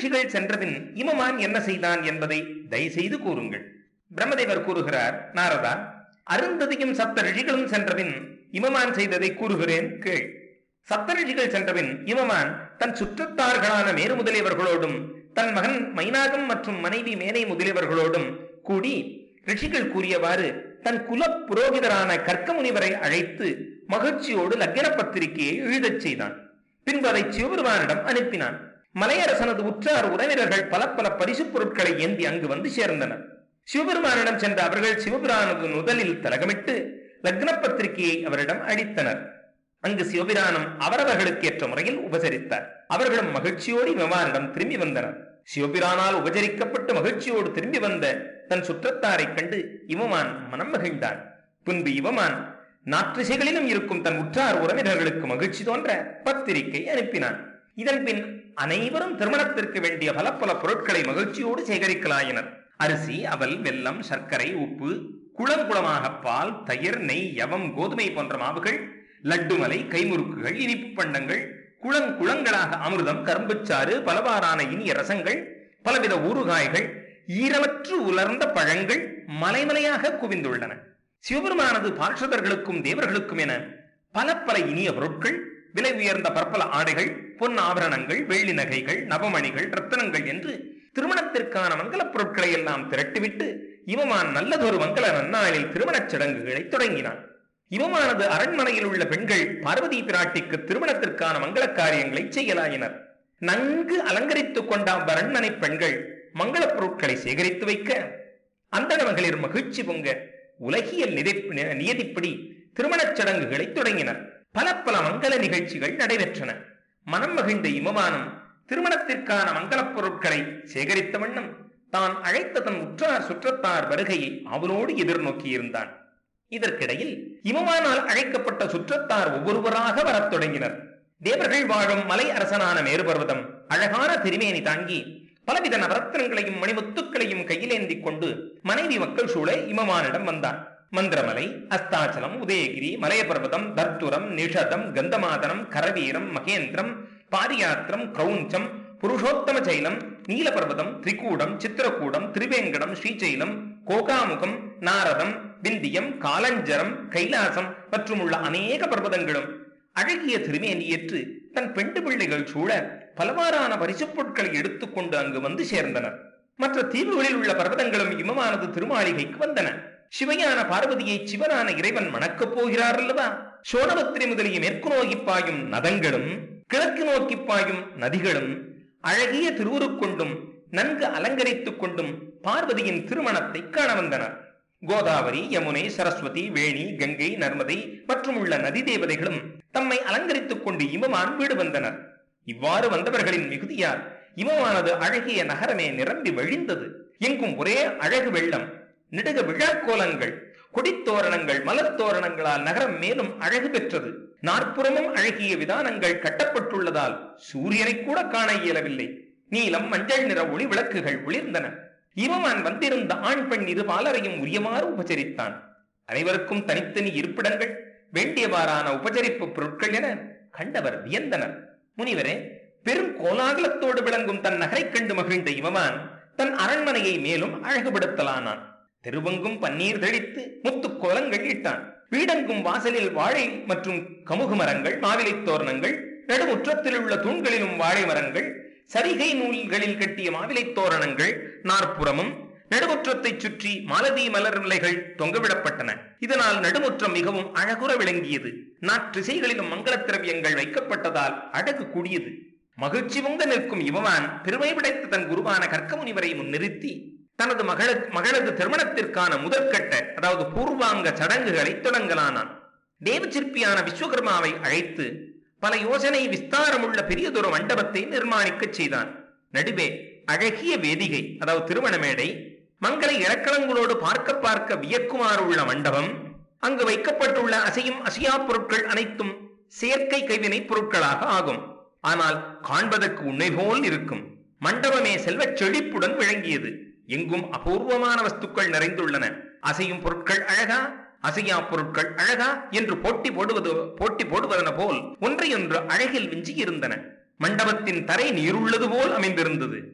ரிஷிகள் சென்றபின் இமமான் என்ன செய்தான் என்பதை தயவுசெய்து கூறுங்கள் பிரம்மதேவர் கூறுகிறார் நாரதா அருந்ததியும் சப்த ரிஷிகளும் சென்றபின் இமமான் செய்ததை கூறுகிறேன் கேள் சப்த ரிஷிகள் சென்றபின் இமமான் தன் சுற்றத்தார்களான மேரு முதலியவர்களோடும் தன் மகன் மைனாகம் மற்றும் மனைவி மேனை முதலியவர்களோடும் கூடி ரிஷிகள் கூறியவாறு தன் குல புரோகிதரான கர்க்க முனிவரை அழைத்து மகிழ்ச்சியோடு லக்ன பத்திரிகையை எழுதச் செய்தான் பின்பு அதை சிவபெருமானிடம் அனுப்பினான் மலையரசனது உற்றார் உறவினர்கள் பல பல பரிசுப் பொருட்களை ஏந்தி அங்கு வந்து சேர்ந்தனர் சிவபெருமானிடம் சென்ற அவர்கள் சிவபிரானது முதலில் தலகமிட்டு லக்ன பத்திரிகையை அவரிடம் அளித்தனர் அங்கு சிவபிரானம் அவரவர்களுக்கு ஏற்ற முறையில் உபசரித்தார் அவர்களும் மகிழ்ச்சியோடு விமானிடம் திரும்பி வந்தனர் சிவபிரானால் உபசரிக்கப்பட்டு மகிழ்ச்சியோடு திரும்பி வந்த தன் சுற்றத்தாரைக் கண்டு இவமான் மனம் மகிழ்ந்தான் பின்பு இவமான் நாற்றிசைகளிலும் இருக்கும் தன் உற்றார் உறவினர்களுக்கு மகிழ்ச்சி தோன்ற பத்திரிகை அனுப்பினான் இதன் பின் அனைவரும் திருமணத்திற்கு வேண்டிய பல பல பொருட்களை மகிழ்ச்சியோடு சேகரிக்கலாயினர் அரிசி அவல் வெல்லம் சர்க்கரை உப்பு குளங்குளமாக பால் தயிர் நெய் யவம் கோதுமை போன்ற மாவுகள் லட்டுமலை கைமுறுக்குகள் இனிப்பு பண்டங்கள் குளங்குளங்களாக அமிர்தம் கரும்புச்சாறு பலவாறான இனிய ரசங்கள் பலவித ஊறுகாய்கள் ஈரமற்று உலர்ந்த பழங்கள் மலைமலையாக குவிந்துள்ளன சிவபெருமானது பார்ஷதர்களுக்கும் தேவர்களுக்கும் என பல பல இனிய பொருட்கள் விலை உயர்ந்த பற்பல ஆடைகள் பொன் ஆபரணங்கள் வெள்ளி நகைகள் நவமணிகள் ரத்தனங்கள் என்று திருமணத்திற்கான மங்களப் பொருட்களை எல்லாம் திரட்டிவிட்டு இவமான் நல்லதொரு மங்கள நன்னாளில் திருமணச் சடங்குகளை தொடங்கினான் இவமானது அரண்மனையில் உள்ள பெண்கள் பார்வதி பிராட்டிக்கு திருமணத்திற்கான மங்கள காரியங்களை செய்யலாயினர் நன்கு அலங்கரித்துக் கொண்ட அவ்வரண்மனை பெண்கள் மங்களப் பொருட்களை சேகரித்து வைக்க அந்தண மகளிர் மகிழ்ச்சி பொங்க உலகியல் நிதை- நியதிப்படி திருமணச் சடங்குகளை தொடங்கினர் பல பல மங்கள நிகழ்ச்சிகள் நடைபெற்றன மனம் மகிழ்ந்த இமவானும் திருமணத்திற்கான மங்களப் பொருட்களை சேகரித்த வண்ணம் தான் அழைத்த தன் உற்றார் சுற்றத்தார் வருகையை அவளோடு எதிர்நோக்கியிருந்தான் இதற்கிடையில் இமவானால் அழைக்கப்பட்ட சுற்றத்தார் ஒவ்வொருவராக வரத் தொடங்கினர் தேவர்கள் வாழும் மலை அரசனான மேருபர்வதம் அழகான திருமேனி தாங்கி பலவித நவரத்னங்களையும் மணிமுத்துக்களையும் கையிலேந்திக் கொண்டு மனைவி மக்கள் சூழ இமவானிடம் வந்தான் மந்திரமலை அஸ்தாச்சலம் உதயகிரி மலையபர்வதம் தர்த்துரம் நிஷதம் கந்தமாதனம் கரவீரம் மகேந்திரம் பாரியாத்திரம் கிரௌஞ்சம் புருஷோத்தம சைலம் நீலபர்வதம் திரிகூடம் சித்திரகூடம் திரிவேங்கடம் ஸ்ரீசைலம் கோகாமுகம் நாரதம் விந்தியம் காலஞ்சரம் கைலாசம் மற்றும் உள்ள அநேக பர்வதங்களும் அழகிய திருமேனியேற்று தன் பெண்டு பிள்ளைகள் சூழ பலவாறான பரிசுப் பொருட்களை எடுத்துக்கொண்டு அங்கு வந்து சேர்ந்தனர் மற்ற தீவுகளில் உள்ள பர்வதங்களும் இமமானது திருமாளிகைக்கு வந்தன சிவையான பார்வதியை சிவனான இறைவன் மணக்கப் போகிறார் அல்லவா சோனபத்திரி முதலிய மேற்கு நோக்கி பாயும் நதங்களும் கிழக்கு நோக்கி பாயும் நதிகளும் அழகிய திருவுருக்கொண்டும் நன்கு அலங்கரித்துக் கொண்டும் பார்வதியின் திருமணத்தை காண வந்தனர் கோதாவரி யமுனை சரஸ்வதி வேணி கங்கை நர்மதை மற்றும் உள்ள நதி தேவதைகளும் தம்மை அலங்கரித்துக் கொண்டு இமமான் வீடு வந்தனர் இவ்வாறு வந்தவர்களின் மிகுதியால் இமமானது அழகிய நகரமே நிரம்பி வழிந்தது எங்கும் ஒரே அழகு வெள்ளம் நெடுக விழாக்கோலங்கள் கொடித்தோரணங்கள் மலர் தோரணங்களால் நகரம் மேலும் அழகு பெற்றது நாற்புறமும் அழகிய விதானங்கள் கட்டப்பட்டுள்ளதால் சூரியனை கூட காண இயலவில்லை நீலம் மஞ்சள் நிற ஒளி விளக்குகள் ஒளிர்ந்தன இவமான் வந்திருந்த ஆண் பெண் இரு பாலரையும் உரியமாறு உபசரித்தான் அனைவருக்கும் தனித்தனி இருப்பிடங்கள் வேண்டியவாறான உபசரிப்பு பொருட்கள் என கண்டவர் வியந்தனர் முனிவரே பெரும் கோலாகலத்தோடு விளங்கும் தன் நகரைக் கண்டு மகிழ்ந்த இவமான் தன் அரண்மனையை மேலும் அழகுபடுத்தலானான் தெருவெங்கும் பன்னீர் தெளித்து முத்து கோலங்கள் இட்டான் வீடெங்கும் வாசலில் வாழை மற்றும் கமுகு மரங்கள் மாவிலைத் தோரணங்கள் நடுமுற்றத்தில் உள்ள தூண்களிலும் வாழை மரங்கள் சரிகை நூல்களில் கட்டிய மாவிலைத் தோரணங்கள் நாற்புறமும் நடுமுற்றத்தைச் சுற்றி மாலதி மலர் நிலைகள் தொங்கவிடப்பட்டன இதனால் நடுமுற்றம் மிகவும் அழகுற விளங்கியது நாற்றிசைகளிலும் மங்களத் திரவியங்கள் வைக்கப்பட்டதால் அழகு கூடியது மகிழ்ச்சி பொங்க நிற்கும் இவவான் பெருமை படைத்த தன் குருவான கற்க முனிவரை முன்னிறுத்தி தனது மகள மகளது திருமணத்திற்கான முதற்கட்ட அதாவது பூர்வாங்க சடங்குகளை தொடங்கலானான் தேவச்சிற்பியான விஸ்வகர்மாவை அழைத்து பல யோசனை விஸ்தாரமுள்ள பெரியதொரு மண்டபத்தை நிர்மாணிக்கச் செய்தான் நடுவே அழகிய வேதிகை அதாவது திருமண மேடை மங்கள இலக்கணங்களோடு பார்க்க பார்க்க வியக்குமாறு உள்ள மண்டபம் அங்கு வைக்கப்பட்டுள்ள அசையும் அசையா பொருட்கள் அனைத்தும் செயற்கை கைவினை பொருட்களாக ஆகும் ஆனால் காண்பதற்கு உண்மை போல் இருக்கும் மண்டபமே செல்வச் செழிப்புடன் விளங்கியது எங்கும் அபூர்வமான வஸ்துக்கள் நிறைந்துள்ளன அசையும் பொருட்கள் அழகா அசையா பொருட்கள் அழகா என்று போட்டி போடுவது போட்டி போடுவதன போல் ஒன்றையொன்று அழகில் விஞ்சி இருந்தன மண்டபத்தின் தரை நீருள்ளது போல் அமைந்திருந்தது